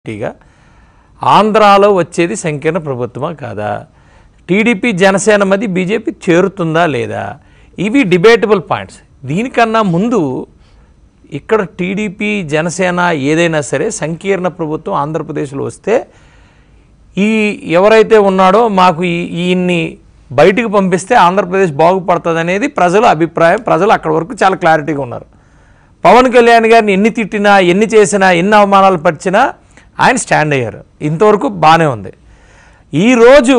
పార్టీగా ఆంధ్రాలో వచ్చేది సంకీర్ణ ప్రభుత్వమా కాదా టీడీపీ జనసేన మధ్య బీజేపీ చేరుతుందా లేదా ఇవి డిబేటబుల్ పాయింట్స్ దీనికన్నా ముందు ఇక్కడ టీడీపీ జనసేన ఏదైనా సరే సంకీర్ణ ప్రభుత్వం ఆంధ్రప్రదేశ్లో వస్తే ఈ ఎవరైతే ఉన్నాడో మాకు ఈ ఈయన్ని బయటికి పంపిస్తే ఆంధ్రప్రదేశ్ బాగుపడుతుంది అనేది ప్రజల అభిప్రాయం ప్రజలు అక్కడ వరకు చాలా క్లారిటీగా ఉన్నారు పవన్ కళ్యాణ్ గారిని ఎన్ని తిట్టినా ఎన్ని చేసినా ఎన్ని అవమానాలు పరిచినా ఆయన స్టాండ్ అయ్యారు ఇంతవరకు బాగానే ఉంది ఈరోజు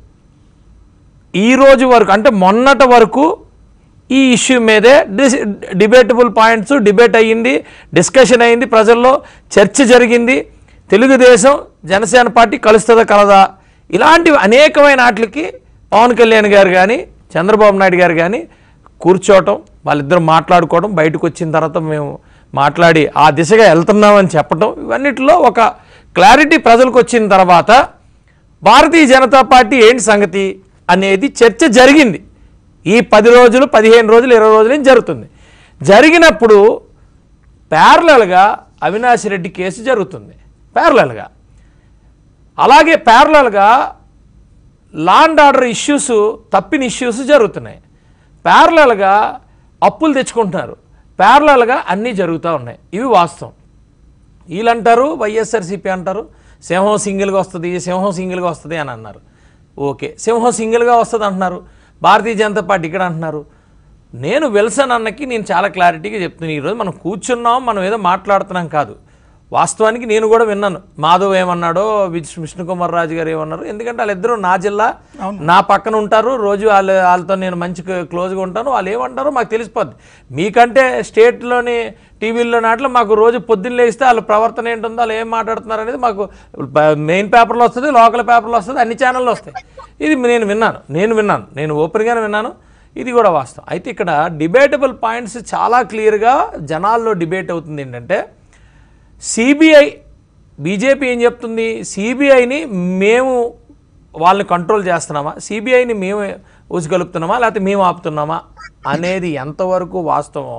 ఈ రోజు వరకు అంటే మొన్నటి వరకు ఈ ఇష్యూ మీదే డిస్ డిబేటబుల్ పాయింట్స్ డిబేట్ అయ్యింది డిస్కషన్ అయ్యింది ప్రజల్లో చర్చ జరిగింది తెలుగుదేశం జనసేన పార్టీ కలుస్తుందా కలదా ఇలాంటివి అనేకమైన వాటికి పవన్ కళ్యాణ్ గారు కానీ చంద్రబాబు నాయుడు గారు కానీ కూర్చోవటం వాళ్ళిద్దరు మాట్లాడుకోవడం బయటకు వచ్చిన తర్వాత మేము మాట్లాడి ఆ దిశగా వెళ్తున్నామని చెప్పటం ఇవన్నిటిలో ఒక క్లారిటీ ప్రజలకు వచ్చిన తర్వాత భారతీయ జనతా పార్టీ ఏంటి సంగతి అనేది చర్చ జరిగింది ఈ పది రోజులు పదిహేను రోజులు ఇరవై రోజులు ఏం జరుగుతుంది జరిగినప్పుడు ప్యారలల్గా అవినాష్ రెడ్డి కేసు జరుగుతుంది ప్యారలల్గా అలాగే ప్యారలల్గా లాండ్ ఆర్డర్ ఇష్యూస్ తప్పిన ఇష్యూస్ జరుగుతున్నాయి ప్యారలల్గా అప్పులు తెచ్చుకుంటున్నారు ప్యారలల్గా అన్నీ జరుగుతూ ఉన్నాయి ఇవి వాస్తవం వీళ్ళంటారు వైఎస్ఆర్సీపీ అంటారు సింహం సింగిల్గా వస్తుంది సింహం సింగిల్గా వస్తుంది అని అన్నారు ఓకే సింహం సింగిల్గా వస్తుంది అంటున్నారు భారతీయ జనతా పార్టీ ఇక్కడ అంటున్నారు నేను విల్సన్ అన్నకి నేను చాలా క్లారిటీగా చెప్తున్నాను ఈరోజు మనం కూర్చున్నాం మనం ఏదో మాట్లాడుతున్నాం కాదు వాస్తవానికి నేను కూడా విన్నాను మాధవ్ ఏమన్నాడో విష్- విష్ణుకుమార్ రాజు గారు ఏమన్నారు ఎందుకంటే వాళ్ళిద్దరూ నా జిల్లా నా పక్కన ఉంటారు రోజు వాళ్ళ వాళ్ళతో నేను మంచి క్లోజ్గా ఉంటాను వాళ్ళు ఏమంటారో మాకు తెలిసిపోద్ది మీకంటే స్టేట్లోని టీవీల్లో నాట్లో మాకు రోజు పొద్దున్న లేస్తే వాళ్ళ ప్రవర్తన ఏంటుందో వాళ్ళు ఏం మాట్లాడుతున్నారు అనేది మాకు మెయిన్ పేపర్లో వస్తుంది లోకల్ పేపర్లో వస్తుంది అన్ని ఛానల్లో వస్తాయి ఇది నేను విన్నాను నేను విన్నాను నేను ఓపెన్గానే విన్నాను ఇది కూడా వాస్తవం అయితే ఇక్కడ డిబేటబుల్ పాయింట్స్ చాలా క్లియర్గా జనాల్లో డిబేట్ అవుతుంది ఏంటంటే సిబిఐ బీజేపీ ఏం చెప్తుంది సిబిఐని మేము వాళ్ళని కంట్రోల్ చేస్తున్నామా సిబిఐని మేము ఊసిగలుపుతున్నామా లేకపోతే మేము ఆపుతున్నామా అనేది ఎంతవరకు వాస్తవం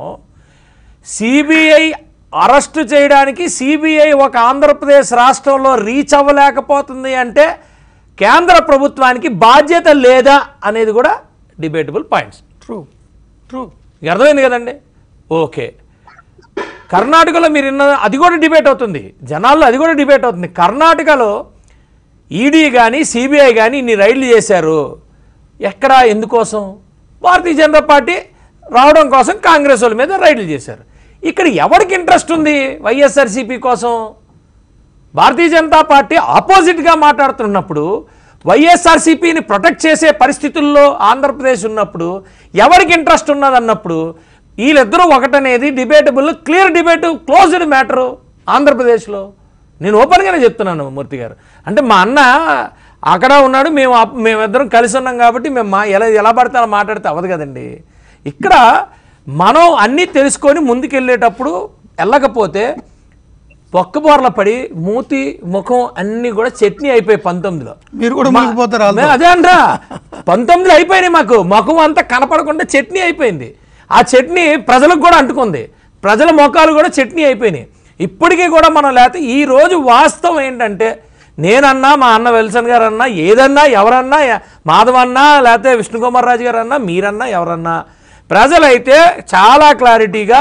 సిబిఐ అరెస్ట్ చేయడానికి సిబిఐ ఒక ఆంధ్రప్రదేశ్ రాష్ట్రంలో రీచ్ అవ్వలేకపోతుంది అంటే కేంద్ర ప్రభుత్వానికి బాధ్యత లేదా అనేది కూడా డిబేటబుల్ పాయింట్స్ ట్రూ ట్రూ మీకు అర్థమైంది కదండి ఓకే కర్ణాటకలో మీరు విన్న అది కూడా డిబేట్ అవుతుంది జనాల్లో అది కూడా డిబేట్ అవుతుంది కర్ణాటకలో ఈడీ కానీ సిబిఐ కానీ ఇన్ని రైడ్లు చేశారు ఎక్కడ ఎందుకోసం భారతీయ జనతా పార్టీ రావడం కోసం కాంగ్రెస్ వాళ్ళ మీద రైడ్లు చేశారు ఇక్కడ ఎవరికి ఇంట్రెస్ట్ ఉంది వైఎస్ఆర్సీపీ కోసం భారతీయ జనతా పార్టీ ఆపోజిట్గా మాట్లాడుతున్నప్పుడు వైఎస్ఆర్సీపీని ప్రొటెక్ట్ చేసే పరిస్థితుల్లో ఆంధ్రప్రదేశ్ ఉన్నప్పుడు ఎవరికి ఇంట్రెస్ట్ ఉన్నదన్నప్పుడు వీళ్ళిద్దరూ ఒకటనేది debatable clear debate closed matter ఆంధ్రప్రదేశ్లో నేను ఓపెన్గానే చెప్తున్నాను మూర్తి గారు అంటే మా అన్న అక్కడ ఉన్నాడు మేము అప్- మేమిద్దరం కలిసి ఉన్నాం కాబట్టి మేము మా ఎలా ఎలా పడితే అలా మాట్లాడితే అవ్వదు కదండి ఇక్కడ మనం అన్నీ తెలుసుకొని ముందుకెళ్ళేటప్పుడు వెళ్ళకపోతే పొక్కబోర్ల పడి మూతి ముఖం అన్నీ కూడా చట్నీ అయిపోయి పంతొమ్మిదిలో మీరు కూడా మునిగిపోతారు వాళ్ళతో. మే- అదే అంటా పంతొమ్మిదిలో అయిపోయినాయి మాకు ముఖం అంతా కనపడకుండా చట్నీ అయిపోయింది ఆ చట్నీ ప్రజలకు కూడా అంటుకుంది ప్రజల ముఖాలు కూడా చట్నీ అయిపోయినాయి ఇప్పటికీ కూడా మనం లేకపోతే ఈ రోజు వాస్తవం ఏంటంటే నేనన్నా మా అన్న వెల్సన్ గారు అన్నా ఏదన్నా ఎవరన్నా ఎ- మాధవన్నా లేకపోతే విష్ణుకుమార్ రాజు గారు అన్నా మీరన్నా ఎవరన్నా ప్రజలైతే చాలా క్లారిటీగా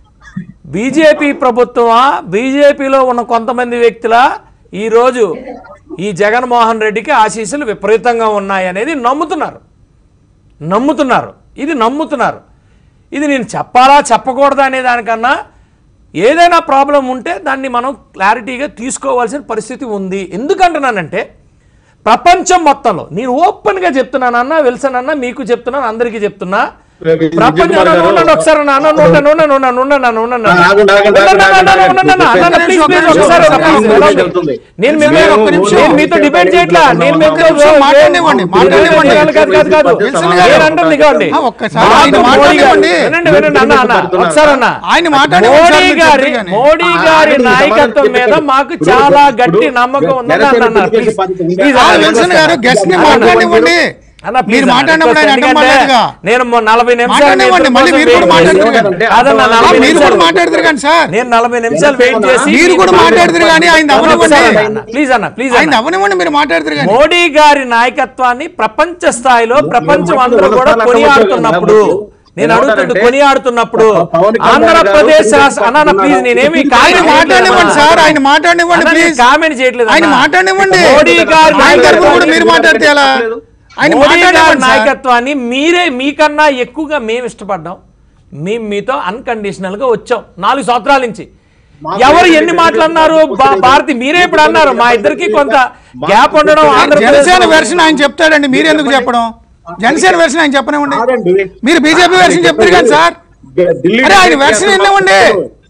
బీజేపీ ప్రభుత్వమా బీజేపీలో ఉన్న కొంతమంది వ్యక్తుల ఈరోజు ఈ జగన్మోహన్ రెడ్డికి ఆశీస్సులు విపరీతంగా ఉన్నాయనేది నమ్ముతున్నారు నమ్ముతున్నారు ఇది నమ్ముతున్నారు ఇది నేను చెప్పాలా చెప్పకూడదా అనే దానికన్నా ఏదైనా ప్రాబ్లం ఉంటే దాన్ని మనం క్లారిటీగా తీసుకోవాల్సిన పరిస్థితి ఉంది ఎందుకంటున్నానంటే ప్రపంచం మొత్తంలో నేను ఓపెన్గా చెప్తున్నాను అన్న విల్సన్ అన్న మీకు చెప్తున్నాను అందరికీ చెప్తున్నా రేపు ఈ ప్రపంచం విజయ్ కుమార్ గారు- ఉండండి ఒకసారి అన్న, అన్న, ఉండండి, ఉండండి, ఉండండి, ఉండండి, అన్న, ఉండండి, అన్న. ఆగండి, ఆగండి, ఉండండి, ఆగండి, అన్న, అన్న, ఆగండి. ఉండండి, అన్న, అన్న, ఒక్క please, నిమిషం, please, ఒక్క ఒకసారి, నిమిషం, ఒకసారి, ఒక్క please, నిమిషం. ఉండండి. నేను మేము మిమ్మల్ని- ఒక్క నిమిషం. నేను మీతో డిబేట్ చేయట్లా నేను మీతో ఒక్క నిమిషం మాట్లాడనివ్వండి, మాట్లాడనివ్వండి. కాదు, కాదు, కాదు. విల్సన్ నేను గారు. అంటుంది కావండి. ఆ, ఒక్కసారి మాకు ఆయన మోడీ గారు- మాట్లాడనివ్వండి. వినండి, వినండి, అన్న, అన్న, ఒకసారి అన్న. ఆయన మాట్లాడనివ్వండి సార్, మోడీ మీరు గారి చెప్పండి కానీ. మోడీ గారి ఆగండి, నాయకత్వం మీద సమాధానం మాకు చెప్పండి. చాలా ఇప్పుడు గట్టి నమ్మకం ఉందని జనసేన అన్న తెలుగుదేశం పార్టీ ఉంది. ప్లీజ్ ఆ, అన్న, విల్సన్ గారు గెస్ట్ ని అన్న, మాట్లాడనివ్వండి అన్న, please మీరు అన్న, మాట్లాడినప్పుడు ఆయన request అడ్డం ఎందుకంటే పడలేదుగా. నేను మొ- నలభై నిమిషాలు మాట్లాడనివ్వండి, మీ మళ్ళీ ఇద్దరి మీరు కూడా కోసం wait మాట్లాడతారు చేసి- కానీ. కాదన్న, ఆ, నలభై మీరు కూడా నిమిషాలు మాట్లాడతారు కానీ సార్ నేను నలభై నిమిషాలు వెయిట్ చేసి మీరు కూడా మాట్లాడతారు కానీ ఆయన అవనివ్వండి ప్లీజ్ అన్న ప్లీజ్ ఆయన అన్న అవనివ్వండి మీరు మాట్లాడతారు కానీ మోడీ గారి నాయకత్వాన్ని ప్రపంచ స్థాయిలో ప్రపంచం అందరూ కూడా కొనియాడుతున్నప్పుడు నేను అడుగుతుంది కొనియాడుతున్నప్పుడు ఆంధ్రప్రదేశ్ రాష్ట్ర అన్న ప్లీజ్ నేనేమి ఆయన మాట్లాడనివ్వండి సార్ ఆయన మాట్లాడనివ్వండి ప్లీజ్ కామెంట్ చేయట్లేదు ఆయన అన్న. మాట్లాడనివ్వండి మోడీ గారి ఆయన తరపున కూడా నాయకత్వాన్ని- మీరు మాట్లాడితే ఎలా ఆయన మోడీ గారి మాట్లాడనివ్వండి సార్. నాయకత్వాన్ని మీరే మీకన్నా ఎక్కువగా మేము ఇష్టపడ్డాం మేము మీతో అన్కండిషనల్ గా వచ్చాం నాలుగు సంవత్సరాల నుంచి ఎవరు ఎన్ని మాటలు అన్నారు భా- భారతి మీరే ఇప్పుడు అన్నారు మా ఇద్దరికి కొంత గ్యాప్ ఉండడం ఆంధ్రప్రదేశ్ జనసేన వెర్షన్ ఆయన చెప్తాడండి మీరు ఎందుకు చెప్పడం జనసేన వెర్షన్ ఆయన చెప్పనివ్వండి కాదండి. మీరు బీజేపీ వెర్షన్ చెప్తారు కానీ సార్ ఢిల్లీ అరే ఆయన వెర్షన్ ఎన్నివ్వండి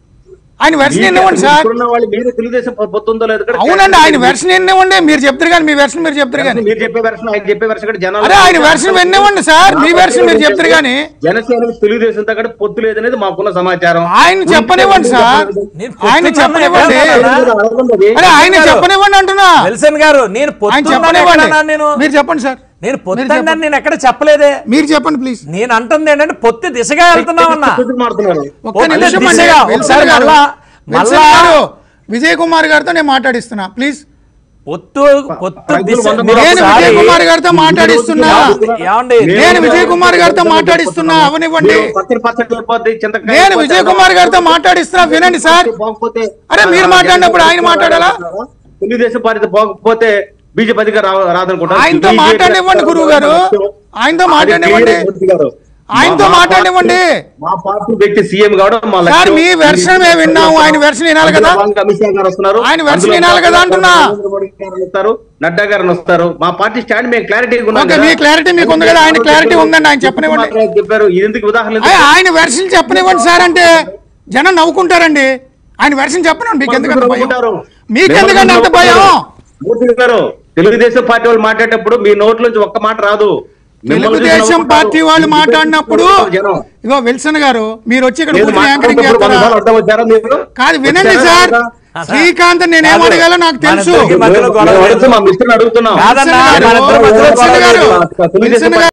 ఆయన వెర్షన్ ఎన్నివ్వండి సార్ ఇప్పుడున్న వాళ్ళు మీరు తెలుగుదేశం పొత్తుందో లేదు కూడా అవునండి ఆయన వెర్షన్ ఎన్నివ్వండి మీరు చెప్తారు కానీ మీ వెర్షన్ మీరు చెప్తారు కానీ మీరు చెప్పే వెర్షన్ ఆయన చెప్పే వెర్షన్ కూడా జనాలు అరే ఆయన వెర్షన్ ఎన్నివ్వండి సార్ మీ వెర్షన్ మీరు చెప్తారు కానీ జనసేన తెలుగుదేశంతో కూడా పొత్తు లేదనేది మాకున్న సమాచారం ఆయన చెప్పనివ్వండి సార్ నేను ఆయన పొత్తున్నా చెప్పనివ్వండి అన్నా. అరే ఆయన చెప్పనివ్వండి అంటున్నా వెల్సన్ గారు నేను ఆయన పొత్తున్నాను చెప్పనివ్వండి ఎక్కడన్నా నేను మీరు చెప్పండి సార్ నేను పొత్తన్నాను నేను ఎక్కడ చెప్పలేదే మీరు చెప్పండి ప్లీజ్ నేను అంటుంది ఏంటంటే పొత్తు దిశగా వెళ్తున్నామన్నా మారుతున్నారు ఒక్క పొత్తు నిమిషం అండి దిశగా విల్సన్ ఒకసారి గారు మళ్ళా విల్సన్ మళ్ళా గారు విజయ్ కుమార్ గారితో నేను మాట్లాడిస్తున్నా ప్లీజ్ పొత్తు పొత్తు రైతులు దిశ వంద మీరు నేను ఒకసారి- విజయ్ కుమార్ గారితో మాట్లాడిస్తున్నా ఏమండి నేను విజయ్ కుమార్ గారితో మాట్లాడిస్తున్నా అవనివ్వండి పచ్చడి పచ్చడి అయిపోద్ది, చింతకాయ నేను అయిపోద్ది, విజయ్ కుమార్ గారితో మాట్లాడిస్తున్నా వినండి సార్ పోకపోతే అరే మీరు మాట్లాడినప్పుడు ఆయన మాట్లాడాలా తెలుగుదేశం పార్టీ పోకపోతే బీజేపీ అధికారం రా- రాదనుకుంటా ఆయనతో BJP మాట్లాడివ్వండి గురువు గారు ఆయనతో అది మాట్లాడివ్వండి clear మూర్తి గారు. ఆయనతో మా- మా మాట్లాడివ్వండి పార్టీ- మా పార్టీ వ్యక్తి సీఎం కావడం మా సార్ లక్ష్యం. మీ వెర్షన్ మేము విన్నాము ఆయన వెర్షన్ వినాలి కదా అందులో భాగంగా అమిత్ షా గారు వస్తున్నారు ఆయన వెర్షన్ అందులో వినాలి కదా అంటున్నా. నరేంద్ర మోడీ గారు వస్తారు నడ్డా గారు వస్తారు మా పార్టీ స్టాండ్ మేము క్లారిటీ ఓకే, మీ clarity మీకు ఉంది కదా, ఆయన clarity ఉందండి, ఆయన చెప్పనివ్వండి. చెప్పారు ఇది ఎందుకు ఉదాహరణ అయ్య, ఆయన వెర్షన్ చెప్పనివ్వండి సార్ అంటే జనం నవ్వుకుంటారండి ఆయన వెర్షన్ చెప్పనివ్వండి మీకు ఎందుకంత భయం మీకెందుకండి అంత భయం మూర్తి గారు తెలుగుదేశం పార్టీ వాళ్ళు మాట్లాడేటప్పుడు మీ నోట్ల నుంచి ఒక్క మాట రాదు మిమ్మల్ని చూసి తెలుగుదేశం నవ్వుకుంటారు. పార్టీ వాళ్ళు మాట్లాడినప్పుడు జనం. ఇగో విల్సన్ గారు మీరు వచ్చి ఇక్కడ లేదు, కూర్చొని యాంకరింగ్ మాట్లాడేటప్పుడు చేస్తారా వంద సార్లు అడ్డం వచ్చారా మీరు? కాదు వినండి వచ్చారా సార్ లేదా? శ్రీకాంత్ నేనేం అడగాలో నాకు తెలుసు మన ఇద్దరికి మధ్యలో గొడవ మేము లేదు. అడుగుతున్నాం, మా మిస్టర్ని అడుగుతున్నాం కాదన్నా, విల్సన్ మన గారు, ఇద్దరి మధ్యలో విల్సన్ గొడవ గారు, లేదు. తెలుగుదేశం విల్సన్ గారు